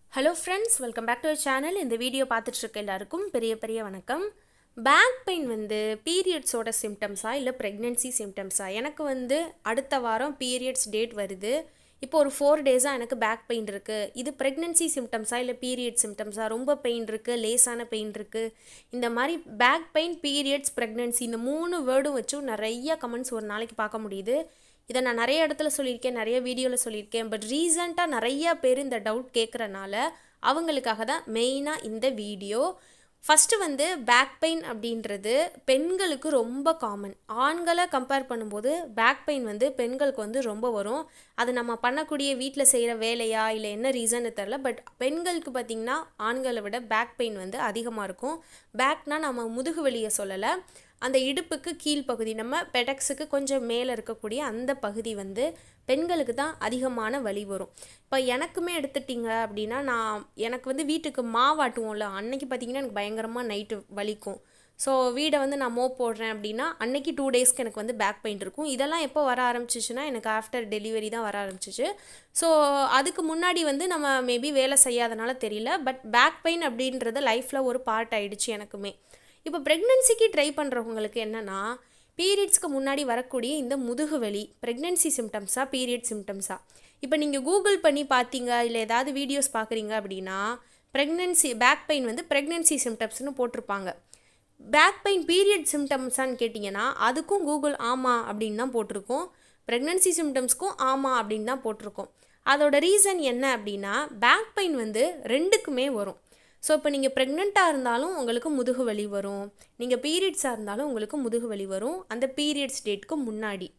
hello friends welcome back to channel இந்த video பார்த்துட்டு இருக்க எல்லாருக்கும் பெரிய பெரிய வணக்கம் பேக் பெயின் வந்து பீரியட்ஸோட சிம்டம்ஸா இல்லை ப்ரெக்னென்சி சிம்டம்ஸா எனக்கு வந்து அடுத்த வாரம் பீரியட்ஸ் டேட் வருது இப்போ ஒரு ஃபோர் டேஸாக எனக்கு பேக் பெயின் இருக்குது இது ப்ரெக்னென்சி சிம்டம்ஸா இல்லை பீரியட் சிம்டம்ஸா ரொம்ப பெயின் இருக்குது லேசான பெயின் இருக்குது இந்த மாதிரி பேக் பெயின் பீரியட்ஸ் ப்ரெக்னென்சி இந்த மூணு வேர்டும் வச்சும் நிறைய கமெண்ட்ஸ் ஒரு நாளைக்கு பார்க்க முடியுது இதை நான் நிறைய இடத்துல சொல்லியிருக்கேன் நிறைய வீடியோவில் சொல்லியிருக்கேன் பட் ரீசண்டாக நிறைய பேர் இந்த டவுட் கேட்குறனால அவங்களுக்காக தான் மெயினாக இந்த வீடியோ ஃபஸ்ட்டு வந்து பேக் பெயின் அப்படின்றது பெண்களுக்கு ரொம்ப காமன் ஆண்களை கம்பேர் பண்ணும்போது பேக் பெயின் வந்து பெண்களுக்கு வந்து ரொம்ப வரும் அது நம்ம பண்ணக்கூடிய வீட்டில் செய்கிற வேலையா இல்லை என்ன ரீசன்னு தெரில பட் பெண்களுக்கு பார்த்திங்கன்னா ஆண்களை விட பேக் பெயின் வந்து அதிகமாக இருக்கும் பேக்னால் நம்ம முதுகு வலியை சொல்லலை அந்த இடுப்புக்கு கீழ்ப்பகுதி நம்ம பெடக்ஸுக்கு கொஞ்சம் மேலே இருக்கக்கூடிய அந்த பகுதி வந்து பெண்களுக்கு தான் அதிகமான வலி வரும் இப்போ எனக்குமே எடுத்துட்டிங்க அப்படின்னா நான் எனக்கு வந்து வீட்டுக்கு மாவாட்டுவோம்ல அன்னைக்கு பார்த்திங்கன்னா எனக்கு பயங்கரமாக நைட்டு வலிக்கும் ஸோ வீடை வந்து நான் மோ போடுறேன் அப்படின்னா அன்னைக்கு டூ டேஸ்க்கு எனக்கு வந்து பேக் பெயின் இருக்கும் இதெல்லாம் எப்போ வர ஆரம்பிச்சிச்சுன்னா எனக்கு ஆஃப்டர் டெலிவரி தான் வர ஆரம்பிச்சிச்சு ஸோ அதுக்கு முன்னாடி வந்து நம்ம மேபி வேலை செய்யாதனால தெரியல பட் பேக் பெயின் அப்படின்றது லைஃப்பில் ஒரு பார்ட் ஆயிடுச்சு எனக்குமே இப்போ ப்ரெக்னென்சிக்கு ட்ரை பண்ணுறவங்களுக்கு என்னென்னா பீரியட்ஸ்க்கு முன்னாடி வரக்கூடிய இந்த முதுகு வலி ப்ரெக்னென்சி சிம்டம்ஸா பீரியட் சிம்டம்ஸா இப்போ நீங்கள் கூகுள் பண்ணி பார்த்தீங்க இல்லை ஏதாவது வீடியோஸ் பார்க்குறீங்க அப்படின்னா ப்ரெக்னென்சி பேக் பெயின் வந்து ப்ரெக்னென்சி சிம்டம்ஸ்னு போட்டிருப்பாங்க பேக் பெயின் பீரியட் சிம்டம்ஸான்னு கேட்டிங்கன்னா அதுக்கும் கூகுள் ஆமாம் அப்படின்னு தான் போட்டிருக்கோம் ப்ரெக்னென்சி சிம்டம்ஸ்க்கும் ஆமாம் அப்படின்னு தான் போட்டிருக்கோம் அதோட ரீசன் என்ன அப்படின்னா பேக் பெயின் வந்து ரெண்டுக்குமே வரும் ஸோ இப்போ நீங்கள் ப்ரெக்னெண்ட்டாக இருந்தாலும் உங்களுக்கு முதுகு வலி வரும் நீங்கள் பீரியட்ஸாக இருந்தாலும் உங்களுக்கு முதுகு வலி வரும் அந்த பீரியட்ஸ் டேட்க்கு முன்னாடி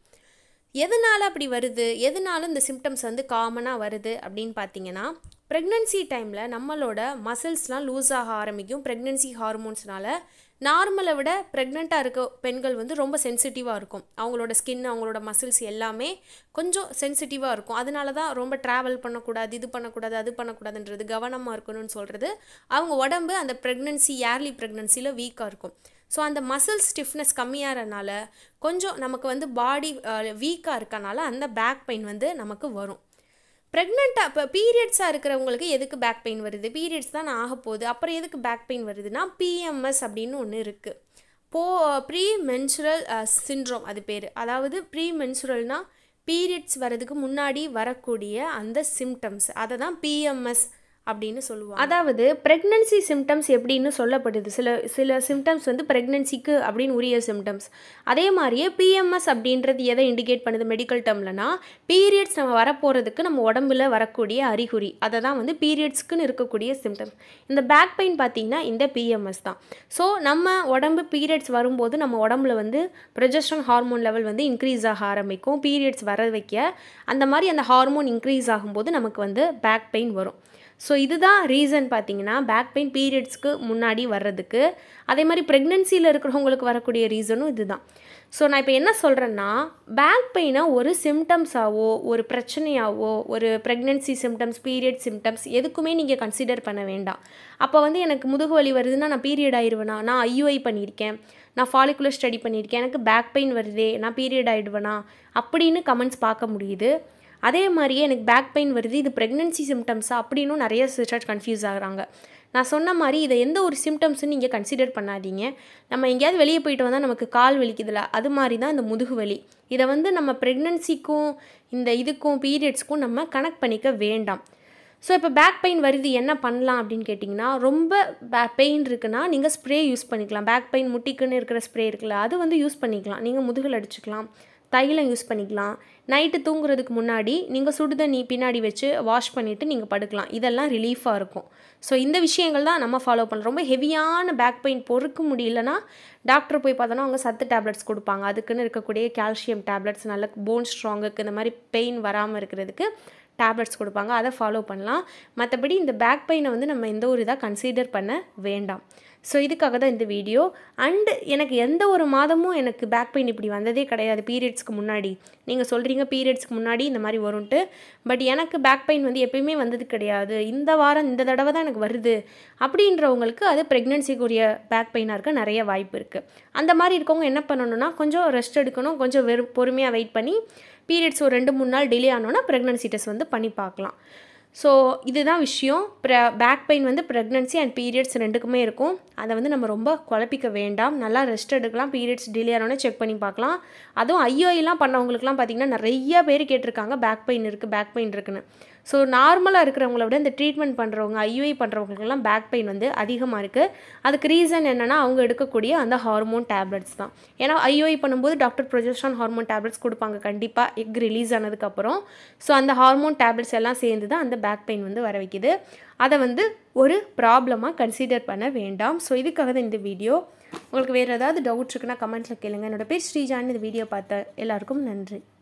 எதனால் அப்படி வருது எதனால இந்த சிம்டம்ஸ் வந்து காமனாக வருது அப்படின்னு பார்த்தீங்கன்னா ப்ரெக்னென்சி டைமில் நம்மளோட மசில்ஸ்லாம் லூஸ் ஆக ஆரம்பிக்கும் ப்ரெக்னென்சி ஹார்மோன்ஸ்னால நார்மலை விட ப்ரெக்னெண்ட்டாக இருக்க பெண்கள் வந்து ரொம்ப சென்சிட்டிவாக இருக்கும் அவங்களோட ஸ்கின் அவங்களோட மசில்ஸ் எல்லாமே கொஞ்சம் சென்சிட்டிவாக இருக்கும் அதனால தான் ரொம்ப ட்ராவல் பண்ணக்கூடாது இது பண்ணக்கூடாது அது பண்ணக்கூடாதுன்றது கவனமாக இருக்கணும்னு சொல்கிறது அவங்க உடம்பு அந்த ப்ரெக்னென்சி ஏர்லி ப்ரெக்னென்சியில் வீக்காக இருக்கும் ஸோ அந்த மசில் ஸ்டிஃப்னஸ் கம்மியாகிறனால கொஞ்சம் நமக்கு வந்து பாடி வீக்காக இருக்கனால அந்த பேக் பெயின் வந்து நமக்கு வரும் ப்ரெக்னெண்ட்டாக இப்போ பீரியட்ஸாக இருக்கிறவங்களுக்கு எதுக்கு பேக் பெயின் வருது பீரியட்ஸ் தான் ஆக போகுது அப்புறம் எதுக்கு பேக் பெயின் வருதுன்னா பிஎம்எஸ் அப்படின்னு ஒன்று இருக்குது போ ப்ரீ மென்சுரல் சின்ட்ரோம் அது பேர் அதாவது ப்ரீ மென்சுரல்னால் பீரியட்ஸ் வர்றதுக்கு முன்னாடி வரக்கூடிய அந்த சிம்டம்ஸ் அதை தான் பிஎம்எஸ் அப்படின்னு சொல்லுவாங்க அதாவது ப்ரெக்னன்சி சிம்டம்ஸ் எப்படின்னு சொல்லப்படுது சில சில சிம்டம்ஸ் வந்து ப்ரெக்னன்சிக்கு அப்படின்னு உரிய சிம்டம்ஸ் அதே மாதிரியே பிஎம்எஸ் அப்படின்றது எதை இண்டிகேட் பண்ணுது மெடிக்கல் டேர்ம்லனா பீரியட்ஸ் நம்ம வரப்போகிறதுக்கு நம்ம உடம்புல வரக்கூடிய அறிகுறி அதை தான் வந்து பீரியட்ஸ்க்குன்னு இருக்கக்கூடிய சிம்டம்ஸ் இந்த பேக் பெயின் பார்த்திங்கன்னா இந்த பிஎம்எஸ் தான் ஸோ நம்ம உடம்பு பீரியட்ஸ் வரும்போது நம்ம உடம்புல வந்து ப்ரொஜெஸ்ட்ரான் ஹார்மோன் லெவல் வந்து இன்க்ரீஸ் ஆக ஆரம்பிக்கும் பீரியட்ஸ் வர வைக்க அந்த மாதிரி அந்த ஹார்மோன் இன்க்ரீஸ் ஆகும்போது நமக்கு வந்து பேக் பெயின் வரும் ஸோ இதுதான் ரீசன் பார்த்தீங்கன்னா பேக் பெயின் பீரியட்ஸ்க்கு முன்னாடி வர்றதுக்கு அதே மாதிரி ப்ரெக்னென்சியில் இருக்கிறவங்களுக்கு வரக்கூடிய ரீசனும் இதுதான் ஸோ நான் இப்போ என்ன சொல்கிறேன்னா பேக் பெயினை ஒரு சிம்டம்ஸாவோ ஒரு பிரச்சனையாவோ ஒரு ப்ரெக்னென்சி சிம்டம்ஸ் பீரியட் சிம்டம்ஸ் எதுக்குமே நீங்கள் கன்சிடர் பண்ண வேண்டாம் அப்போ வந்து எனக்கு முதுகு வலி வருதுன்னா நான் பீரியட் ஆயிடுவேனா நான் ஐயூஐ பண்ணியிருக்கேன் நான் ஃபாலிகுலர் ஸ்டடி பண்ணியிருக்கேன் எனக்கு பேக் பெயின் வருதே நான் பீரியட் ஆகிடுவேனா அப்படின்னு கமெண்ட்ஸ் பார்க்க முடியுது அதே மாதிரியே எனக்கு பேக் பெயின் வருது இது ப்ரெக்னென்சி சிம்டம்ஸா அப்படின்னும் நிறைய சிஸ்டர்ஸ் கன்ஃபியூஸ் ஆகுறாங்க நான் சொன்ன மாதிரி இதை எந்த ஒரு சிம்டம்ஸ்னு நீங்கள் கன்சிடர் பண்ணாதீங்க நம்ம எங்கேயாவது வெளியே போயிட்டு வந்தால் நமக்கு கால் வலிக்குதுல அது மாதிரி தான் இந்த முதுகு வலி இதை வந்து நம்ம ப்ரெக்னென்சிக்கும் இந்த இதுக்கும் பீரியட்ஸ்க்கும் நம்ம கனெக்ட் பண்ணிக்க வேண்டாம் ஸோ இப்போ பேக் பெயின் வருது என்ன பண்ணலாம் அப்படின்னு கேட்டிங்கன்னா ரொம்ப பே பெயின் இருக்குன்னா நீங்கள் ஸ்ப்ரே யூஸ் பண்ணிக்கலாம் பேக் பெயின் முட்டிக்குன்னு இருக்கிற ஸ்ப்ரே இருக்குல்ல அது வந்து யூஸ் பண்ணிக்கலாம் நீங்கள் முதுகில் அடிச்சுக்கலாம் தைலம் யூஸ் பண்ணிக்கலாம் நைட்டு தூங்குறதுக்கு முன்னாடி நீங்கள் சுடுதண்ணி பின்னாடி வச்சு வாஷ் பண்ணிவிட்டு நீங்கள் படுக்கலாம் இதெல்லாம் ரிலீஃபாக இருக்கும் ஸோ இந்த விஷயங்கள் தான் நம்ம ஃபாலோ பண்ணுறோம் ரொம்ப ஹெவியான பேக் பெயின் பொறுக்க முடியலன்னா டாக்டர் போய் பார்த்தோன்னா அவங்க சத்து டேப்லெட்ஸ் கொடுப்பாங்க அதுக்குன்னு இருக்கக்கூடிய கால்சியம் டேப்லெட்ஸ் நல்ல போன் ஸ்ட்ராங்குக்கு இந்த மாதிரி பெயின் வராமல் இருக்கிறதுக்கு டேப்லெட்ஸ் கொடுப்பாங்க அதை ஃபாலோ பண்ணலாம் மற்றபடி இந்த பேக் பெயினை வந்து நம்ம எந்த ஒரு இதாக கன்சிடர் பண்ண வேண்டாம் ஸோ இதுக்காக தான் இந்த வீடியோ அண்டு எனக்கு எந்த ஒரு மாதமும் எனக்கு பேக் பெயின் இப்படி வந்ததே கிடையாது பீரியட்ஸ்க்கு முன்னாடி நீங்கள் சொல்கிறீங்க பீரியட்ஸ்க்கு முன்னாடி இந்த மாதிரி வரும்ன்ட்டு பட் எனக்கு பேக் பெயின் வந்து எப்பயுமே வந்தது கிடையாது இந்த வாரம் இந்த தடவை தான் எனக்கு வருது அப்படின்றவங்களுக்கு அது ப்ரெக்னென்சிக்குரிய பேக் பெயினாக இருக்க நிறைய வாய்ப்பு இருக்குது அந்த மாதிரி இருக்கவங்க என்ன பண்ணணும்னா கொஞ்சம் ரெஸ்ட் எடுக்கணும் கொஞ்சம் வெறும் பொறுமையாக வெயிட் பண்ணி பீரியட்ஸ் ஒரு ரெண்டு மூணு நாள் டிலே ஆனோன்னா ப்ரெக்னன்சி டெஸ்ட் வந்து பண்ணி பார்க்கலாம் ஸோ இதுதான் விஷயம் ப்ர பேக் பெயின் வந்து ப்ரெக்னன்சி அண்ட் பீரியட்ஸ் ரெண்டுக்குமே இருக்கும் அதை வந்து நம்ம ரொம்ப குழப்பிக்க வேண்டாம் நல்லா ரெஸ்ட் எடுக்கலாம் பீரியட்ஸ் டிலே ஆனோடனே செக் பண்ணி பார்க்கலாம் அதுவும் ஐஓஐலாம் பண்ணவங்களுக்குலாம் பார்த்திங்கன்னா நிறைய பேர் கேட்டிருக்காங்க பேக் பெயின் இருக்குது பேக் பெயின் இருக்குன்னு ஸோ நார்மலாக இருக்கிறவங்கள விட இந்த ட்ரீட்மெண்ட் பண்ணுறவங்க ஐயூஐ பண்ணுறவங்களுக்குலாம் பேக் பெயின் வந்து அதிகமாக இருக்குது அதுக்கு ரீசன் என்னென்னா அவங்க எடுக்கக்கூடிய அந்த ஹார்மோன் டேப்லெட்ஸ் தான் ஏன்னா ஐயூஐ பண்ணும்போது டாக்டர் ப்ரொஜெஸ்ட்ரான் ஹார்மோன் டேப்லெட்ஸ் கொடுப்பாங்க கண்டிப்பாக எக் ரிலீஸ் ஆனதுக்கப்புறம் ஸோ அந்த ஹார்மோன் டேப்லெட்ஸ் எல்லாம் சேர்ந்து தான் அந்த பேக் பெயின் வந்து வர வைக்குது அதை வந்து ஒரு ப்ராப்ளமாக கன்சிடர் பண்ண வேண்டாம் ஸோ இதுக்காக தான் இந்த வீடியோ உங்களுக்கு வேறு ஏதாவது டவுட் இருக்குன்னா கமெண்ட்டில் கேளுங்க என்னோட பேர் ஸ்ரீஜான் இந்த வீடியோ பார்த்த எல்லாருக்கும் நன்றி